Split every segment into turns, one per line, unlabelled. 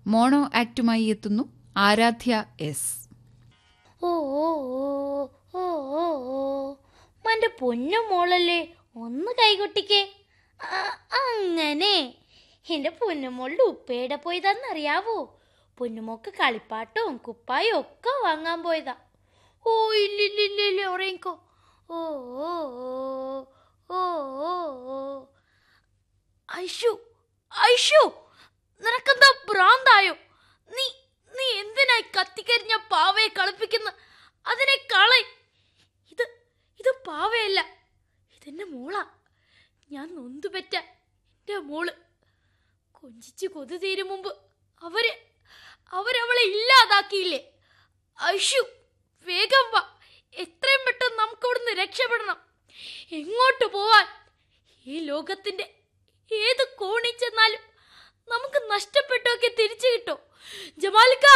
mono ആക്ടുമായി എത്തുന്നു Aaradhya S
ഓ ഓ ഓ ഓ ഓ മന്റെ പൊന്നു മോളല്ലേ ഒന്ന് കൈകൊട്ടിക്കേ ആ, അങ്ങനെ എന്റെ പൊന്നുമോളുടെ ഉപ്പയുടെ പോയതാന്നറിയാവോ പൊന്നുമോക്ക് കളിപ്പാട്ടവും കുപ്പായും ഒക്കെ വാങ്ങാൻ പോയതാ ഓ ഇല്ലില്ലില്ല ഉറങ്ങിക്കോ ഓ ഓ ഓ ഓ ഓ ഐഷു ഐഷു നിനക്കെന്താ ഭ്രാന്തായോ നീ നീ എന്തിനായി കത്തിക്കരിഞ്ഞ പാവയെ കളിപ്പിക്കുന്ന അതിനെ കള ഇത് ഇത് പാവയല്ല ഇതെന്റെ മോളാ ഞാൻ നൊന്തുപെറ്റ എന്റെ മോള് കൊഞ്ചിച്ച് കൊതു തീരും മുമ്പ് അവര് അവരവളെ ഇല്ലാതാക്കിയില്ലേ ഐഷു വേഗം വാ എത്രയും പെട്ടെന്ന് നമുക്ക് ഇവിടുന്ന് രക്ഷപ്പെടണം എങ്ങോട്ട് പോവാൻ ഈ ലോകത്തിന്റെ ഏത് കോണിൽ ചെന്നാലും നമുക്ക് നഷ്ടപ്പെട്ടൊക്കെ തിരിച്ചു കിട്ടോ ജമാലിക്ക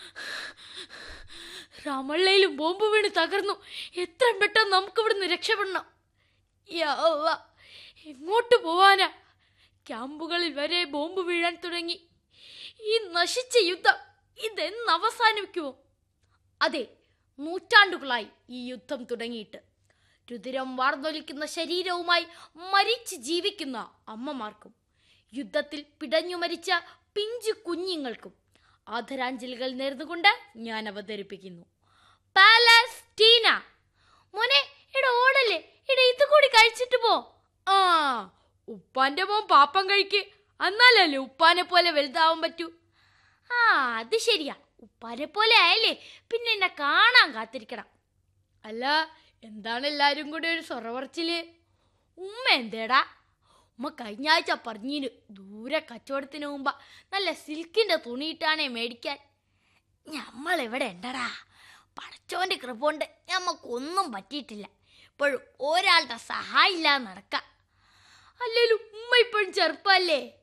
രാമള്ളയിലും ബോംബ് വീണ് തകർന്നു എത്രയും പെട്ടെന്ന് നമുക്ക് ഇവിടുന്ന് രക്ഷപ്പെടണം യാ അള്ളാ, എങ്ങോട്ട് പോവാനാ ക്യാമ്പുകളിൽ വരെ ബോംബ് വീഴാൻ തുടങ്ങി ഈ നശിച്ച യുദ്ധം ഇതെന്ന് അവസാനിക്കുമോ അതെ നൂറ്റാണ്ടുകളായി ഈ യുദ്ധം തുടങ്ങിയിട്ട് രുതിരം വാർന്നൊലിക്കുന്ന ശരീരവുമായി മരിച്ച് ജീവിക്കുന്ന അമ്മമാർക്കും യുദ്ധത്തിൽ പിടഞ്ഞു മരിച്ച പിഞ്ചു കുഞ്ഞുങ്ങൾക്കും ആദരാഞ്ജലികൾ നേർന്നുകൊണ്ട് ഞാൻ അവതരിപ്പിക്കുന്നു പാലസ്റ്റീന മോനെ എടാ ഓടല്ലേ എടാ ഇത് കൂടി കഴിച്ചിട്ട് പോ ആ ഉപ്പാന്റെ മോൻ പാപ്പം കഴിക്ക് എന്നാലല്ലേ ഉപ്പാനെ പോലെ വലുതാവാൻ പറ്റൂ ആ അത് ശരിയാ ഉപ്പാനെ പോലെ ആയല്ലേ പിന്നെ എന്നെ കാണാൻ കാത്തിരിക്കണം അല്ല എന്താണ് എല്ലാരും കൂടി ഒരു സൊറവർച്ചില് ഉമ്മ എന്തേടാ ഉമ്മ കഴിഞ്ഞ ആഴ്ച പറഞ്ഞിന് ദൂരെ കച്ചവടത്തിന് മുമ്പ് നല്ല സിൽക്കിന്റെ തുണിയിട്ടാണേ മേടിക്കാൻ ഞമ്മൾ എവിടെ ഉണ്ടടാ പടച്ചോന്റെ കൃപ കൊണ്ട് ഞമ്മക്കൊന്നും പറ്റിയിട്ടില്ല ഇപ്പോഴും ഒരാളുടെ സഹായം ഇല്ലാതെ നടക്കാം അല്ലേലും ഉമ്മ ഇപ്പോഴും ചെറുപ്പല്ലേ